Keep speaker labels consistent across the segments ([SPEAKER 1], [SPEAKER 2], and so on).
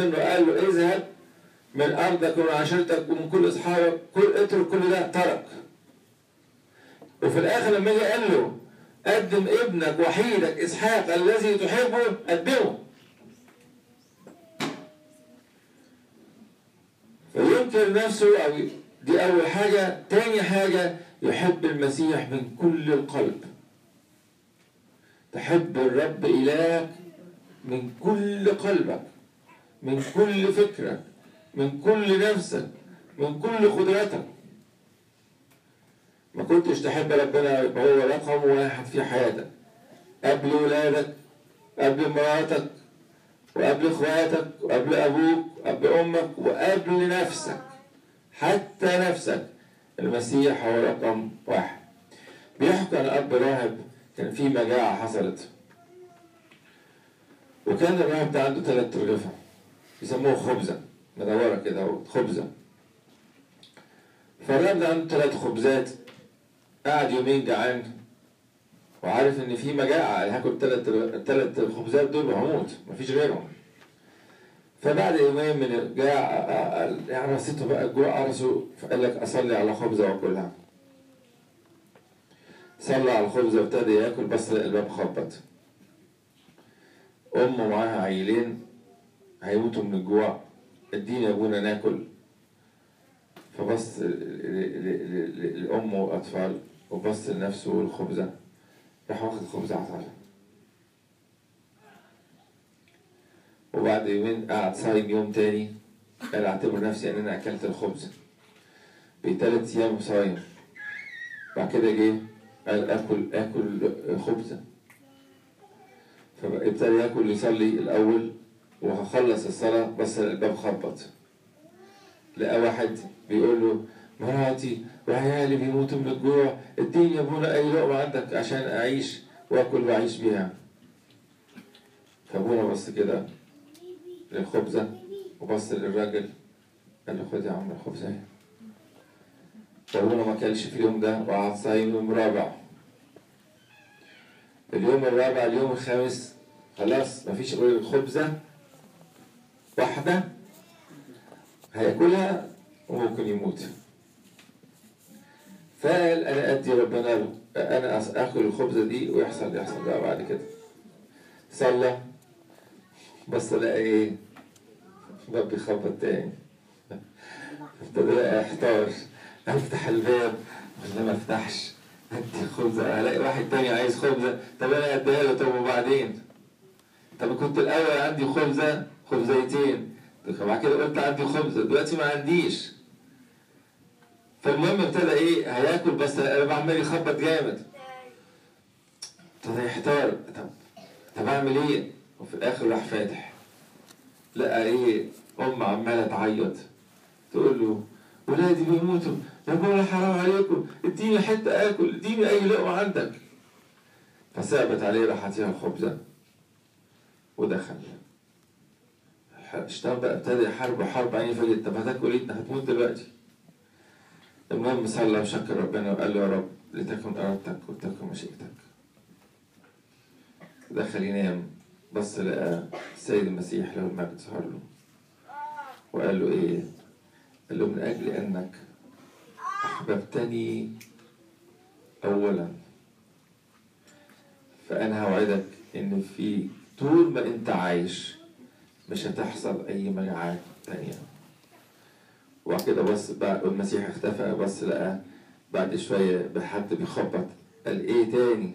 [SPEAKER 1] انه قال له اذهب من ارضك ومن عشيرتك ومن كل اصحابك كل اترك كل ده ترك وفي الاخر لما جه قال له قدم ابنك وحيدك اسحاق الذي تحبه قدمه فينكر نفسه او دي اول حاجه تاني حاجه يحب المسيح من كل القلب تحب الرب إلهك من كل قلبك من كل فكرك من كل نفسك من كل قدرتك ما كنتش تحب ربنا يبقى هو رقم واحد في حياتك قبل ولادك قبل مراتك وقبل اخواتك وقبل ابوك وقبل امك وقبل نفسك حتى نفسك المسيح هو رقم واحد بيحكي عن اب راهب كان في مجاعة حصلت وكان الراهب ده عنده ثلاث ترغفة يسموه خبزة مدورة كده أهو خبزة فالراهب ده عنده ثلاث خبزات قعد يومين جعان وعارف إن في مجاعة هاكل ثلاث الثلاث خبزات دول وهموت مفيش غيرهم فبعد يومين من الجاع يعني رصيته بقى الجوع قرصه فقال لك أصلي على خبزة وأكلها صلى على الخبز وابتدى ياكل بس الباب خبط امه معاها عيلين هيموتوا من الجوع اديني يا ابونا ناكل فبص الام والاطفال وبص لنفسه والخبزه راح واخد خبزه عطاله وبعد يومين قعد صايم يوم تاني قال اعتبر نفسي ان انا اكلت الخبز بثلاث ايام صايم بعد كده جه قال اكل اكل خبزه فابتدى ياكل يصلي الاول وهخلص الصلاه بس الباب خبط لقى واحد بيقول له مراتي وعيالي بيموتوا من الجوع اديني يا ابونا اي لقمه عندك عشان اعيش واكل واعيش بيها فابونا بص كده للخبزه وبص للراجل قال له خد يا عم الخبزه اهي فابونا ما كلش في اليوم ده وقعد صايم يوم رابع اليوم الرابع اليوم الخامس خلاص مفيش غير الخبزة واحدة هياكلها وممكن يموت فقال انا ادي ربنا له انا اكل الخبزة دي ويحصل يحصل بقى بعد كده صلى بس لقى ايه باب بيخبط تاني ابتدى لقى يحتار افتح الباب ولا ما افتحش ادي خبزه الاقي واحد تاني عايز خبزه طب انا اديها له طب وبعدين طب كنت الاول عندي خبزه خبزيتين بعد كده قلت عندي خبزه دلوقتي ما عنديش فالمهم ابتدى ايه هياكل بس انا عمال يخبط جامد ابتدى يحتار طب طب اعمل ايه وفي الاخر راح فاتح لقى ايه ام عماله تعيط تقول له ولادي بيموتوا يا ابونا حرام عليكم اديني حته اكل اديني اي لقمه عندك فثابت عليه راح عطيها الخبزه ودخل اشتغل بقى ابتدى يحارب حرب عنيفه جدا طب هتاكل ايه هتموت دلوقتي المهم صلى وشكر ربنا وقال له يا رب لتكن ارادتك وتكن مشيئتك دخل ينام بص لقى السيد المسيح له المجد ظهر له وقال له ايه قال له من أجل أنك أحببتني أولا فأنا هوعدك إن في طول ما أنت عايش مش هتحصل أي مجاعات تانية وبعد كده بص بقى المسيح اختفى بص لقى بعد شوية بحد بيخبط قال إيه تاني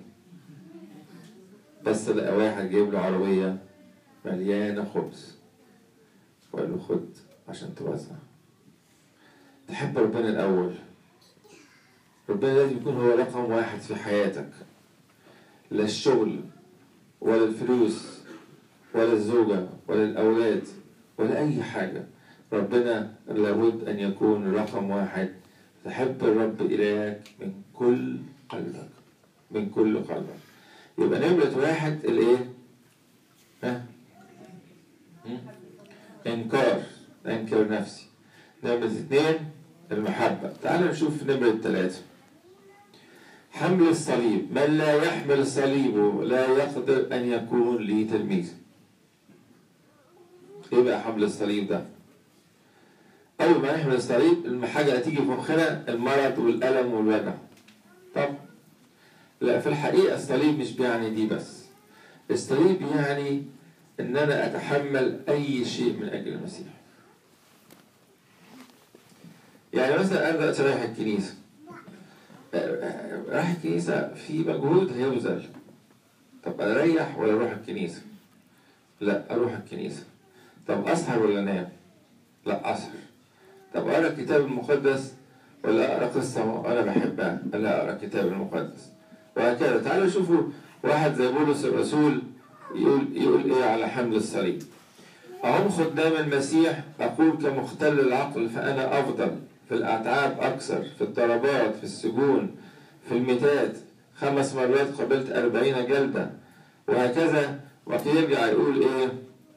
[SPEAKER 1] بس لقى واحد جايب له عربية مليانة خبز وقال له خد عشان توزع تحب ربنا الأول ربنا لازم يكون هو رقم واحد في حياتك لا الشغل ولا الفلوس ولا الزوجة ولا الأولاد ولا أي حاجة ربنا لابد أن يكون رقم واحد تحب الرب إلهك من كل قلبك من كل قلبك يبقى نمرة واحد الإيه؟ ها؟ إنكار أنكر نفسي نمرة اثنين المحبة تعالوا نشوف نمرة ثلاثة حمل الصليب من لا يحمل صليبه لا يقدر أن يكون لي تلميذ ايه بقى حمل الصليب ده اول ما نحمل الصليب حاجه هتيجي في مخنا المرض والالم والوجع طب لا في الحقيقه الصليب مش بيعني دي بس الصليب يعني ان انا اتحمل اي شيء من اجل المسيح يعني مثلا انا دلوقتي رايح الكنيسه رايح الكنيسه في مجهود هيبذل طب اريح ولا اروح الكنيسه لا اروح الكنيسه طب اسهر ولا انام لا اسهر طب اقرا الكتاب المقدس ولا اقرا قصه انا بحبها لا اقرا الكتاب المقدس وهكذا تعالوا شوفوا واحد زي بولس الرسول يقول يقول ايه على حمل الصليب أهم خدام المسيح أقول كمختل العقل فأنا أفضل في الأتعاب أكثر في الضربات في السجون في الميتات خمس مرات قبلت أربعين جلدة وهكذا ويرجع يقول إيه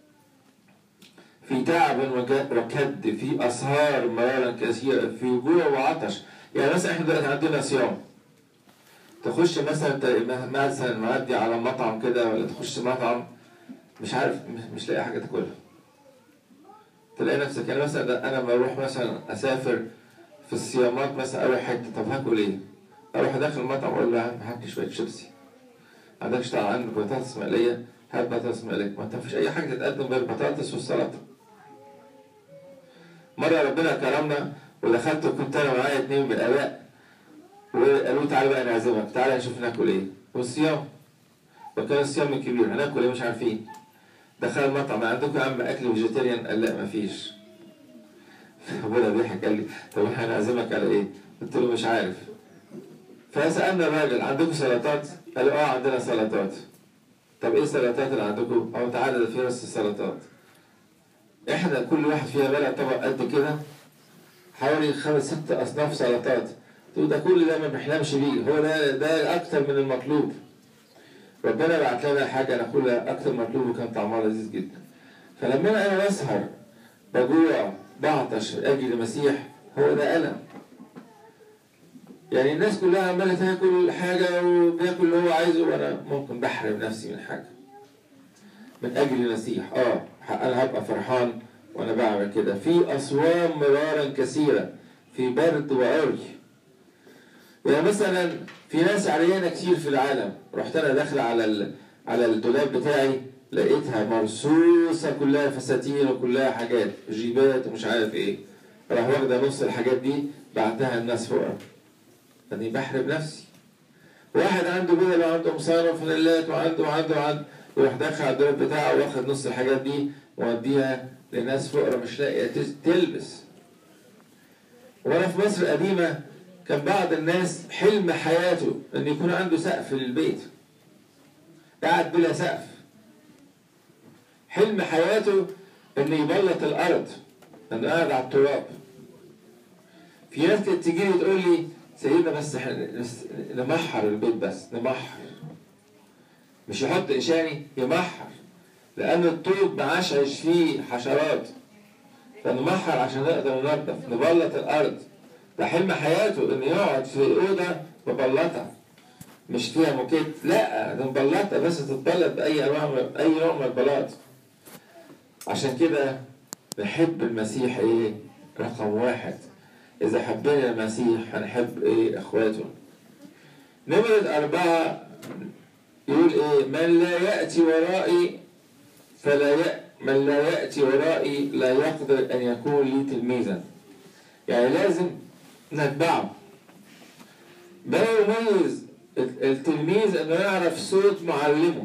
[SPEAKER 1] في تعب وكد في أسهار مرارا كثيرة في جوع وعطش يعني مثلا احنا دلوقتي عندنا صيام تخش مثلا مثلا معدي على مطعم كده ولا تخش مطعم مش عارف مش لاقي حاجة تاكلها تلاقي نفسك يعني مثلا انا بروح مثلا اسافر في الصيامات مثلا اروح حته طب هاكل ايه؟ اروح داخل المطعم اقول له هات لي شويه شيبسي عندكش طبعا عندك بطاطس مقليه هات بطاطس مقليه ما انت مفيش اي حاجه تتقدم غير البطاطس والسلطه مره ربنا كرمنا ودخلت وكنت انا معايا اتنين من الاباء وقالوا تعالى بقى نعزمك تعالى نشوف ناكل ايه والصيام وكان الصيام الكبير هناكل ايه مش عارفين دخل المطعم عندكم يا عم اكل فيجيتيريان قال لا مفيش ابونا ضحك قال لي طب احنا هنعزمك على ايه؟ قلت له مش عارف فسالنا الراجل عندكم سلطات؟ قال اه عندنا سلطات طب ايه السلطات اللي عندكم؟ اه تعالى ده في رص السلطات احنا كل واحد فيها بلع طبق قد كده حوالي خمس ست اصناف سلطات تقول ده كل ده ما بنحلمش بيه هو ده ده اكتر من المطلوب ربنا بعت لنا حاجه ناكلها اكتر مطلوب وكان طعمها لذيذ جدا فلما انا بسهر بجوع بعطش اجي المسيح هو ده الم يعني الناس كلها عماله تاكل حاجه وبياكل اللي هو عايزه وانا ممكن بحرم نفسي من حاجه من اجل المسيح اه انا هبقى فرحان وانا بعمل كده في اصوام مرارا كثيره في برد وعري يعني مثلا في ناس عريانه كتير في العالم رحت انا داخله على ال... على الدولاب بتاعي لقيتها مرصوصه كلها فساتين وكلها حاجات جيبات ومش عارف ايه راح واخده نص الحاجات دي بعتها الناس فقراء يعني بحرم نفسي واحد عنده بدل وعنده مصارة وفانيلات وعنده وعنده وعنده يروح داخل على الدولاب بتاعه واخد نص الحاجات دي ووديها لناس فقراء مش لاقيه تلبس وانا في مصر القديمه كان بعض الناس حلم حياته ان يكون عنده سقف للبيت قاعد بلا سقف حلم حياته ان يبلط الارض انه قاعد على التراب في ناس كانت تجي لي تقول لي سيدنا بس نمحر البيت بس نمحر مش يحط إشاني يمحر لأن الطوب ما عادش عايش فيه حشرات فنمحر عشان نقدر ننظف نبلط الأرض ده حلم حياته إنه يقعد في أوضة مبلطة مش فيها موكيت لا ده مبلطة بس تتبلط بأي أنواع أي نوع من البلاط عشان كده نحب المسيح إيه رقم واحد إذا حبينا المسيح هنحب إيه إخواته نمرة أربعة يقول إيه من لا يأتي ورائي فلا ي... من لا يأتي ورائي لا يقدر أن يكون لي تلميذا يعني لازم نتبعه ده يميز التلميذ انه يعرف صوت معلمه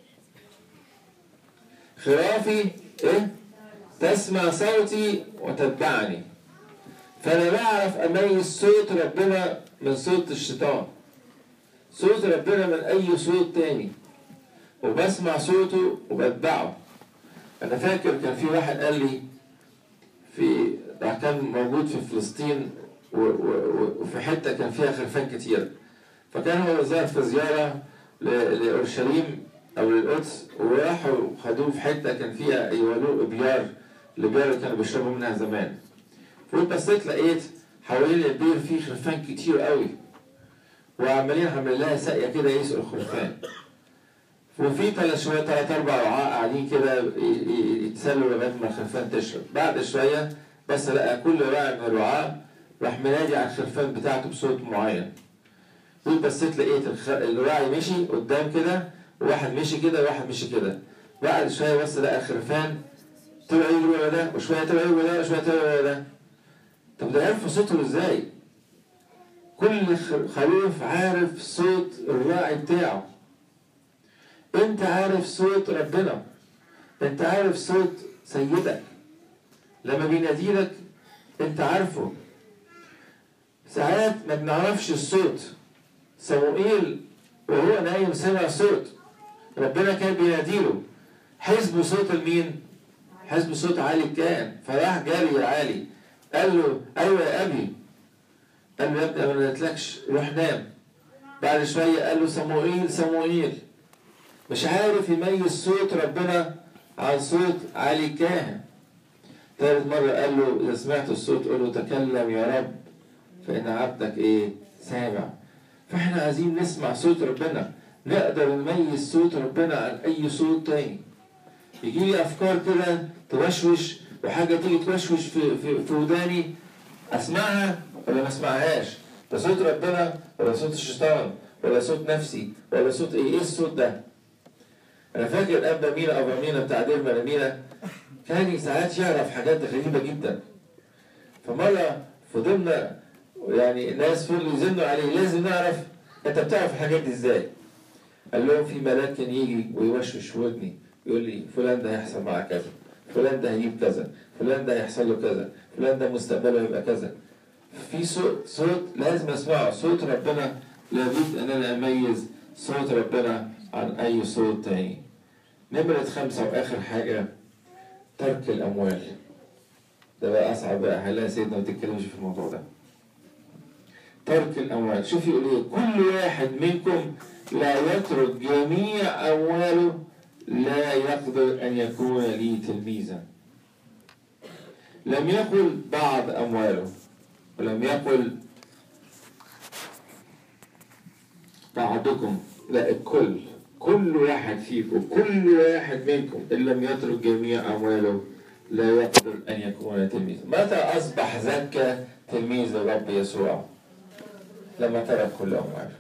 [SPEAKER 1] خرافي ايه تسمع صوتي وتتبعني فانا بعرف اميز صوت ربنا من صوت الشيطان صوت ربنا من اي صوت تاني وبسمع صوته وبتبعه انا فاكر كان في واحد قال لي في كان موجود في فلسطين وفي حته كان فيها خرفان كتير فكان هو زار في زياره لاورشليم او للقدس وراحوا خدوه في حته كان فيها يولوه ابيار الابيار اللي كانوا بيشربوا منها زمان فقلت بصيت لقيت حوالين البير فيه خرفان كتير قوي وعمالين عاملين لها ساقيه كده يسقوا الخرفان وفي ثلاث شويه ثلاث اربع رعاة قاعدين كده ي- ي- يتسلوا لغايه ما الخرفان تشرب بعد شويه بس لقى كل راعي من الرعاة راح منادي على الخرفان بتاعته بصوت معين يقول بصيت لقيت الخ... الراعي مشي قدام كده وواحد مشي كده وواحد مشي كده بعد شويه بس لقى خرفان طلع يجري ورا ده وشويه طلع يجري ورا ده وشويه طلع ورا ده طب ده عرفوا صوتهم ازاي؟ كل خ- خروف عارف صوت الراعي بتاعه انت عارف صوت ربنا انت عارف صوت سيدك لما بيناديلك انت عارفه ساعات ما بنعرفش الصوت صموئيل وهو نايم سمع صوت ربنا كان بيناديله حسب صوت المين حسب صوت علي كان فراح جاري يا علي قال له ايوه يا ابي قال له يا ابني انا ما قلتلكش روح نام بعد شويه قال له صموئيل صموئيل مش عارف يميز صوت ربنا عن صوت علي كاهن ثالث مرة قال له إذا سمعت الصوت قول له تكلم يا رب فإن عبدك إيه سامع فإحنا عايزين نسمع صوت ربنا نقدر نميز صوت ربنا عن أي صوت تاني يجي لي أفكار كده توشوش وحاجة تيجي توشوش في, في, في وداني أسمعها ولا ما أسمعهاش ده صوت ربنا ولا صوت الشيطان ولا صوت نفسي ولا صوت إيه إيه الصوت ده أنا فاكر أبا مينا أبا مينا بتاع دير مينا كان ساعات يعرف حاجات غريبة جدا فمرة فضلنا يعني ناس فضلوا يزنوا عليه لازم نعرف انت بتعرف الحاجات دي ازاي قال لهم في ملاك كان يجي ويوشوش في ودني يقول لي فلان ده هيحصل معاه كذا فلان ده هيجيب كذا فلان ده هيحصل له كذا فلان ده مستقبله يبقى كذا في صوت صوت لازم اسمعه صوت ربنا لابد ان انا اميز صوت ربنا عن اي صوت تاني نمرة خمسة واخر حاجة ترك الأموال ده بقى أصعب بقى هلا سيدنا ما تتكلمش في الموضوع ده ترك الأموال شوف يقول إيه كل واحد منكم لا يترك جميع أمواله لا يقدر أن يكون لي تلميذا لم يقل بعض أمواله ولم يقل بعضكم لا الكل كل واحد فيكم كل واحد منكم إن لم يترك جميع أمواله لا يقدر أن يكون تلميذا متى أصبح زكى تلميذ للرب يسوع لما ترك كل أمواله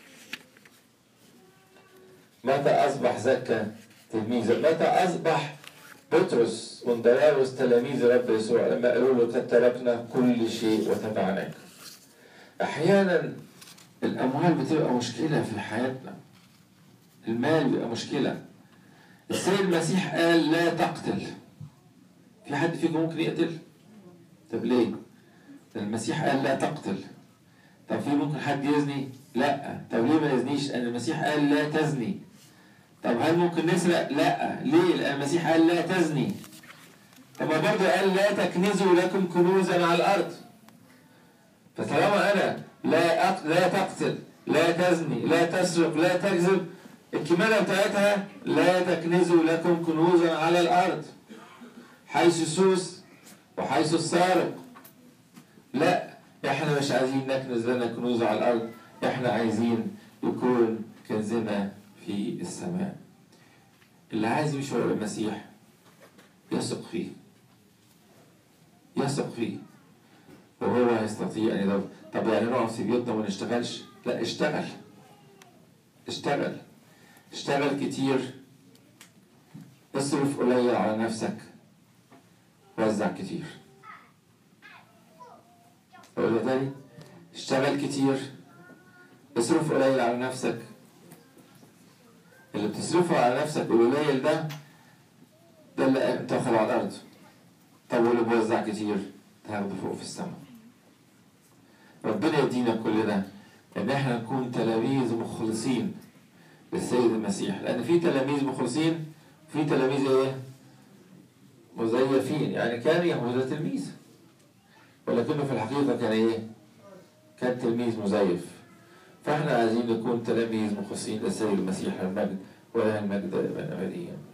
[SPEAKER 1] متى أصبح زكى تلميذا متى أصبح بطرس وندراوس تلاميذ الرب يسوع لما قالوا له قد تركنا كل شيء وتبعناك أحيانا الأموال بتبقى مشكلة في حياتنا المال بيبقى مشكلة السيد المسيح قال لا تقتل في حد فيكم ممكن يقتل؟ طب ليه؟ ده المسيح قال لا تقتل طب في ممكن حد يزني؟ لا طب ليه ما يزنيش؟ لأن المسيح قال لا تزني طب هل ممكن نسرق؟ لا ليه؟ لأن المسيح قال لا تزني طب ما برضه قال لا تكنزوا لكم كنوزا على الأرض فطالما أنا لا أق... لا تقتل لا تزني لا تسرق لا تكذب الكمالة بتاعتها لا تكنزوا لكم كنوزا على الأرض حيث السوس وحيث السارق لا احنا مش عايزين نكنز لنا كنوز على الأرض احنا عايزين يكون كنزنا في السماء اللي عايز يمشي ورا المسيح يثق فيه يثق فيه وهو يستطيع ان يدور طب يعني نقعد في بيوتنا وما نشتغلش لا اشتغل اشتغل اشتغل كتير اصرف قليل على نفسك وزع كتير اقول تاني اشتغل كتير اصرف قليل على نفسك اللي بتصرفه على نفسك القليل ده ده اللي تاخد على الارض طب واللي بوزع كتير تاخده فوق في السماء ربنا يدينا كلنا ان احنا نكون تلاميذ مخلصين للسيد المسيح لان في تلاميذ مخلصين وفي تلاميذ ايه مزيفين يعني كان يهوذا تلميذ ولكنه في الحقيقة كان ايه كان تلميذ مزيف فاحنا عايزين نكون تلاميذ مخلصين للسيد المسيح المجد وله المجد ابدا ابديا